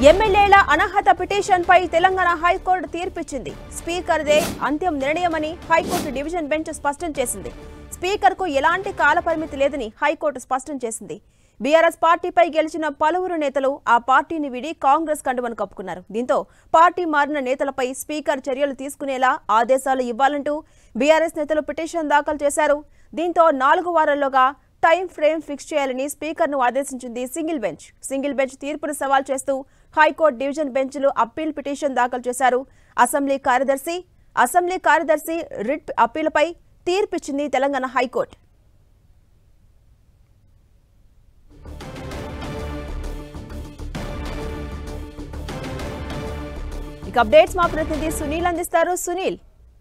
ఎమ్మెల్యేల అనర్హత పిటిషన్పై తెలంగాణ హైకోర్టు తీర్పిచ్చింది స్పీకర్దే అంతిమ నిర్ణయమని హైకోర్టు డివిజన్ బెంచ్ స్పష్టం చేసింది స్పీకర్కు ఎలాంటి కాలపరిమితి లేదని హైకోర్టు స్పష్టం చేసింది బీఆర్ఎస్ పార్టీపై గెలిచిన పలువురు నేతలు ఆ పార్టీని విడి కాంగ్రెస్ కండువను కప్పుకున్నారు దీంతో పార్టీ మారిన నేతలపై స్పీకర్ చర్యలు తీసుకునేలా ఆదేశాలు ఇవ్వాలంటూ బీఆర్ఎస్ నేతలు పిటిషన్ దాఖలు చేశారు దీంతో నాలుగు వారాల్లోగా టైం ఫ్రేమ్ ఫిక్స్ చేయాలని స్పీకర్ను ఆదేశించింది సింగిల్ బెంచ్ సింగిల్ బెంచ్ తీర్పును సవాల్ చేస్తూ హైకోర్టు డివిజన్ బెంచ్లు అప్పీల్ పిటిషన్ దాఖలు చేశారు అసెంబ్లీ కార్యదర్శి అసెంబ్లీ కార్యదర్శి రిట్ అప్పీలుపై తీర్పిచ్చింది తెలంగాణ హైకోర్టు ఇక అప్డేట్స్ మా ప్రతినిధి సునీల్ అందిస్తారు సునీల్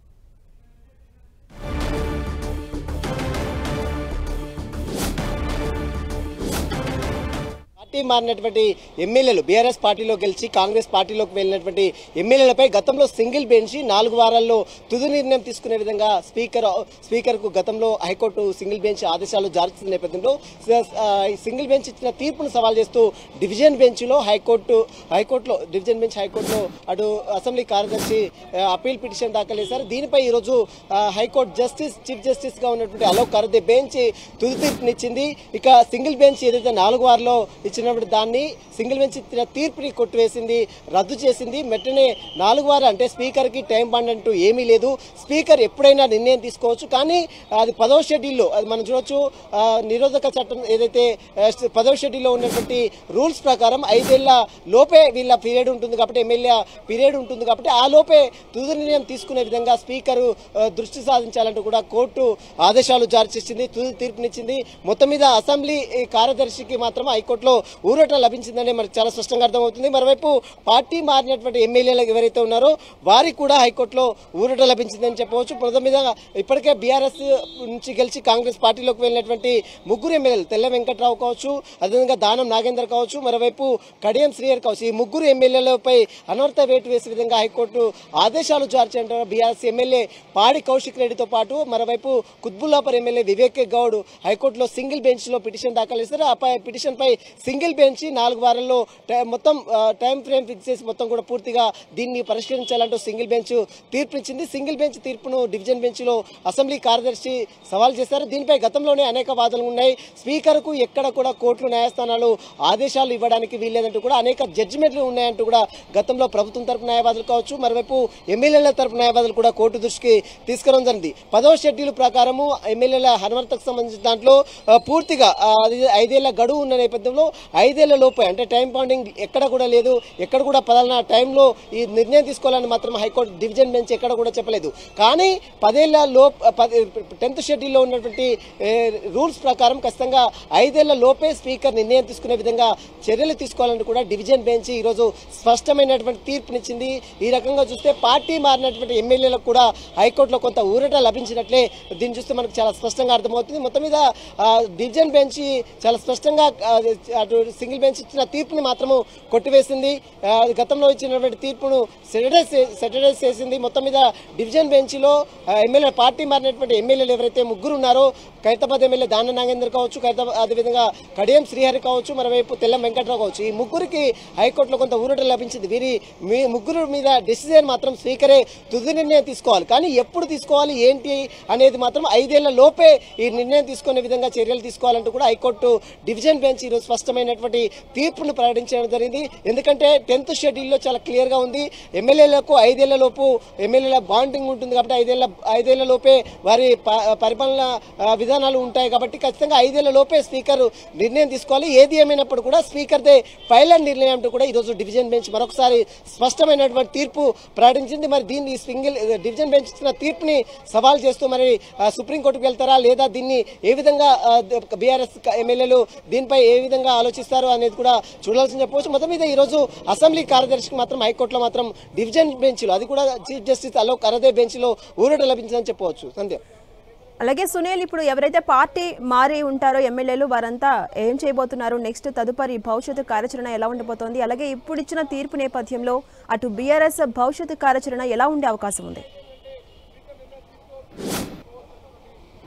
పార్టీ మారినటువంటి ఎమ్మెల్యేలు బీఆర్ఎస్ పార్టీలో గెలిచి కాంగ్రెస్ పార్టీలోకి వెళ్ళినటువంటి ఎమ్మెల్యేలపై గతంలో సింగిల్ బెంచ్ నాలుగు వారాల్లో తుది నిర్ణయం తీసుకునే విధంగా స్పీకర్ స్పీకర్కు గతంలో హైకోర్టు సింగిల్ బెంచ్ ఆదేశాలు జారీ చేసిన నేపథ్యంలో స- ఆ, ఈ సింగిల్ బెంచ్ ఇచ్చిన తీర్పును సవాల్ చేస్తూ డివిజన్ బెంచ్లో హైకోర్టు హైకోర్టులో డివిజన్ బెంచ్ హైకోర్టులో అటు అసెంబ్లీ కార్యదర్శి ఆ, అప్పీల్ పిటిషన్ దాఖలు చేశారు దీనిపై ఈరోజు ఆ, హైకోర్టు జస్టిస్ చీఫ్ జస్టిస్ గా ఉన్నటువంటి అలోక్ కరదే బెంచ్ తుది తీర్పునిచ్చింది ఇక సింగిల్ బెంచ్ ఏదైతే నాలుగు వారిలో ఇచ్చినప్పుడు దాన్ని సింగిల్ బెంచ్ ఇచ్చిన తీర్పుని కొట్టివేసింది రద్దు చేసింది వెంటనే నాలుగు వారు అంటే స్పీకర్ కి టైం బాండ్ అంటూ ఏమీ లేదు స్పీకర్ ఎప్పుడైనా నిర్ణయం తీసుకోవచ్చు కానీ అది పదవ షెడ్యూల్లో అది మనం చూడొచ్చు ఆ, నిరోధక చట్టం ఏదైతే ఆ, పదవ షెడ్యూల్లో ఉన్నటువంటి రూల్స్ ప్రకారం ఐదేళ్ల లోపే వీళ్ళ పీరియడ్ ఉంటుంది కాబట్టి ఎమ్మెల్యే పీరియడ్ ఉంటుంది కాబట్టి ఆ లోపే తుది నిర్ణయం తీసుకునే విధంగా స్పీకర్ దృష్టి సాధించాలంటూ కూడా కోర్టు ఆదేశాలు జారీ చేసింది తుది తీర్పునిచ్చింది మొత్తం మీద అసెంబ్లీ ఈ కార్యదర్శికి మాత్రం హైకోర్టులో ఊరట లభించిందని మనకు చాలా స్పష్టంగా అర్థమవుతుంది మరోవైపు పార్టీ మారినటువంటి ఎమ్మెల్యేలు ఎవరైతే ఉన్నారో వారికి కూడా హైకోర్టులో ఊరట లభించిందని చెప్పవచ్చు మొత్తం మీద ఇప్పటికే బీఆర్ఎస్ నుంచి గెలిచి కాంగ్రెస్ పార్టీలోకి వెళ్ళినటువంటి ముగ్గురు ఎమ్మెల్యేలు తెల్ల వెంకట్రావు కావచ్చు అదేవిధంగా దానం నాగేందర్ కావచ్చు మరోవైపు కడియం శ్రీహర్ కావచ్చు ఈ ముగ్గురు ఎమ్మెల్యేలపై అనర్థ వేటు వేసే విధంగా హైకోర్టు ఆదేశాలు జారీ చేయడం బీఆర్ఎస్ ఎమ్మెల్యే పాడి కౌశిక్ రెడ్డితో పాటు మరోవైపు కుత్బుల్లాపర్ ఎమ్మెల్యే వివేక్ గౌడ్ హైకోర్టులో సింగిల్ బెంచ్ లో పిటిషన్ దాఖలు చేశారు ఆ పై- పిటిషన్ పై సింగిల్ బెంచ్ నాలుగు వారాల్లో టై- మొత్తం ఆ, టైం ఫ్రేమ్ ఫిక్స్ చేసి మొత్తం కూడా పూర్తిగా దీన్ని పరిష్కరించాలంటూ సింగిల్ బెంచ్ తీర్పునిచ్చింది సింగిల్ బెంచ్ తీర్పును డివిజన్ బెంచ్ లో అసెంబ్లీ కార్యదర్శి సవాల్ చేశారు దీనిపై గతంలోనే అనేక వాదనలు ఉన్నాయి స్పీకర్ కు ఎక్కడ కూడా కోర్టులు న్యాయస్థానాలు ఆదేశాలు ఇవ్వడానికి వీల్లేదంటూ కూడా అనేక జడ్జిమెంట్లు ఉన్నాయంటూ కూడా గతంలో ప్రభుత్వం తరపు న్యాయవాదులు కావచ్చు మరోవైపు ఎమ్మెల్యేల తరపు న్యాయవాదులు కూడా కోర్టు దృష్టికి తీసుకురావడం జరిగింది పదవ షెడ్యూల్ ప్రకారము ఎమ్మెల్యేల హనుమంతకు సంబంధించిన దాంట్లో ఆ, పూర్తిగా ఆ, అది ఐదేళ్ల గడువు ఉన్న నేపథ్యంలో ఐదేళ్ల లోపే అంటే టైం బాండింగ్ ఎక్కడ కూడా లేదు ఎక్కడ కూడా పలానా టైంలో ఈ నిర్ణయం తీసుకోవాలని మాత్రం హైకోర్టు డివిజన్ బెంచ్ ఎక్కడ కూడా చెప్పలేదు కానీ పదేళ్ల లో టెన్త్ షెడ్యూల్లో ఉన్నటువంటి ఏ, రూల్స్ ప్రకారం ఖచ్చితంగా ఐదేళ్ల లోపే స్పీకర్ నిర్ణయం తీసుకునే విధంగా చర్యలు తీసుకోవాలని కూడా డివిజన్ బెంచ్ ఈరోజు స్పష్టమైనటువంటి తీర్పునిచ్చింది ఈ రకంగా చూస్తే పార్టీ మారినటువంటి ఎమ్మెల్యేలకు కూడా హైకోర్టులో కొంత ఊరట లభించినట్లే దీన్ని చూస్తే మనకు చాలా స్పష్టంగా అర్థమవుతుంది మొత్తం మీద ఆ, డివిజన్ బెంచ్ చాలా స్పష్టంగా ఆ, అటు సింగిల్ బెంచ్ ఇచ్చిన తీర్పుని మాత్రము కొట్టివేసింది ఆ, గతంలో ఇచ్చినటువంటి తీర్పును సెటరైజ్ సెటరైజ్ చేసింది మొత్తం మీద డివిజన్ బెంచ్లో ఎమ్మెల్యే పార్టీ మారినటువంటి ఎమ్మెల్యేలు ఎవరైతే ముగ్గురు ఉన్నారో ఖైరతాబాద్ ఎమ్మెల్యే దాన నాగేందర్ కావచ్చు ఖైరతాబాద్ అదేవిధంగా కడియం శ్రీహరి కావచ్చు మరోవైపు తెల్లం వెంకట్రావు కావచ్చు ఈ ముగ్గురికి హైకోర్టులో కొంత ఊరట లభించింది వీరి మీ ముగ్గురు మీద డెసిజన్ మాత్రం స్పీకరే తుది నిర్ణయం తీసుకోవాలి కానీ ఎప్పుడు తీసుకోవాలి ఏంటి అనేది మాత్రం ఐదేళ్ల లోపే ఈ నిర్ణయం తీసుకునే విధంగా చర్యలు తీసుకోవాలంటూ కూడా హైకోర్టు డివిజన్ బెంచ్ ఈరోజు స్పష్టమైనటువంటి తీర్పును ప్రకటించడం జరిగింది ఎందుకంటే టెన్త్ షెడ్యూల్లో చాలా క్లియర్గా ఉంది ఎమ్మెల్యేలకు ఐదేళ్ల లోపు ఎమ్మెల్యేల బాండింగ్ ఉంటుంది కాబట్టి ఐదేళ్ల ఐదేళ్ల లోపే వారి ప- పరిపాలన ఆ, విధానాలు ఉంటాయి కాబట్టి ఖచ్చితంగా ఐదేళ్ల లోపే స్పీకర్ నిర్ణయం తీసుకోవాలి ఏది ఏమైనప్పుడు కూడా స్పీకర్దే పైలట్ నిర్ణయం అంటూ కూడా ఈరోజు డివిజన్ బెంచ్ మరొకసారి స్పష్టమైనటువంటి తీర్పు ప్రకటించింది మరి దీన్ని సింగిల్ డివిజన్ బెంచ్ ఇచ్చిన తీర్పుని సవాల్ చేస్తూ మరి ఆ, సుప్రీంకోర్టుకు వెళ్తారా లేదా దీన్ని ఏ విధంగా బీఆర్ఎస్ ఎమ్మెల్యేలు దీనిపై ఏ విధంగా ఆలోచిస్తారు అనేది కూడా చూడాల్సిన చెప్పవచ్చు మొత్తం మీద ఈరోజు అసెంబ్లీ కార్యదర్శికి మాత్రం హైకోర్టులో మాత్రం డివిజన్ బెంచ్లో అది కూడా చీఫ్ జస్టిస్ అలోక్ అరదే బెంచ్లో ఊరట లభించిందని చెప్పవచ్చు సంధ్య అలాగే సునీల్ ఇప్పుడు ఎవరైతే పార్టీ మారి ఉంటారో ఎమ్మెల్యేలు వారంతా ఏం చేయబోతున్నారు నెక్స్ట్ తదుపరి భవిష్యత్తు కార్యాచరణ ఎలా ఉండబోతోంది అలాగే ఇప్పుడు ఇచ్చిన తీర్పు నేపథ్యంలో అటు బీఆర్ఎస్ భవిష్యత్తు కార్యాచరణ ఎలా ఉండే అవకాశం ఉంది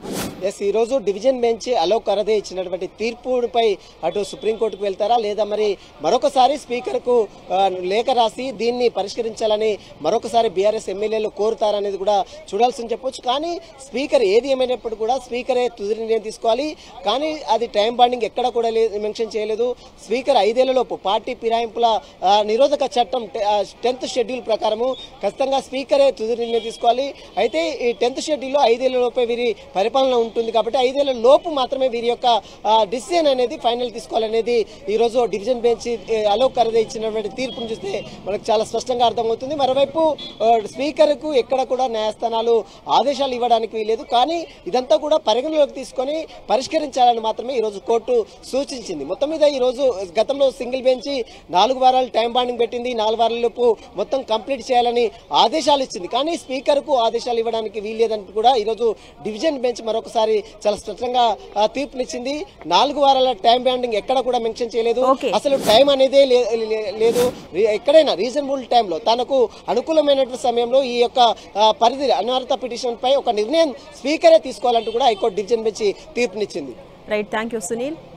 ఎస్ ఈ రోజు డివిజన్ బెంచ్ అలోక్ అరదే ఇచ్చినటువంటి తీర్పుపై అటు సుప్రీంకోర్టుకు వెళ్తారా లేదా మరి మరొకసారి స్పీకర్కు ఆ, లేఖ రాసి దీన్ని పరిష్కరించాలని మరొకసారి బీఆర్ఎస్ ఎమ్మెల్యేలు కోరుతారనేది కూడా చూడాల్సింది చెప్పొచ్చు కానీ స్పీకర్ ఏది ఏమైనప్పుడు కూడా స్పీకరే తుది నిర్ణయం తీసుకోవాలి కానీ అది టైం బాండింగ్ ఎక్కడ కూడా మెన్షన్ చేయలేదు స్పీకర్ ఐదేళ్లలోపు పార్టీ ఫిరాయింపుల ఆ, నిరోధక చట్టం టెన్త్ షెడ్యూల్ ప్రకారము ఖచ్చితంగా స్పీకరే తుది నిర్ణయం తీసుకోవాలి అయితే ఈ టెన్త్ షెడ్యూల్లో ఐదేళ్ల లోపే వీరి పరిపాలన ఉంటుంది కాబట్టి ఐదేళ్ల లోపు మాత్రమే వీరి యొక్క డిసిజన్ అనేది ఫైనల్ తీసుకోవాలనేది ఈ రోజు డివిజన్ బెంచ్ ఏ, అలోక్ అరదే ఇచ్చినటువంటి తీర్పును చూస్తే మనకు చాలా స్పష్టంగా అర్థమవుతుంది మరోవైపు ఆ, స్పీకర్కు ఎక్కడ కూడా న్యాయస్థానాలు ఆదేశాలు ఇవ్వడానికి వీలేదు కానీ ఇదంతా కూడా పరిగణలోకి తీసుకొని పరిష్కరించాలని మాత్రమే ఈ రోజు కోర్టు సూచించింది మొత్తం మీద ఈ రోజు గతంలో సింగిల్ బెంచ్ నాలుగు వారాలు టైం బాండింగ్ పెట్టింది నాలుగు వారాల లోపు మొత్తం కంప్లీట్ చేయాలని ఆదేశాలు ఇచ్చింది కానీ స్పీకర్కు ఆదేశాలు ఇవ్వడానికి వీల్లేదని కూడా ఈరోజు డివిజన్ బెంచ్ మరొకసారి చాలా స్పష్టంగా ఆ, తీర్పునిచ్చింది నాలుగు వారాల టైం బాండింగ్ ఎక్కడ కూడా మెన్షన్ చేయలేదు Okay. అసలు టైం అనేదే లే- లే- లేదు రీ- ఎక్కడైనా రీజనబుల్ టైంలో తనకు అనుకూలమైనటువంటి సమయంలో ఈ యొక్క ఆ, పరిధి అనర్హత పిటిషన్ పై ఒక నిర్ణయం స్పీకరే తీసుకోవాలంటూ కూడా హైకోర్టు డివిజన్ బెంచ్ తీర్పునిచ్చింది రైట్ థ్యాంక్ యూ సునీల్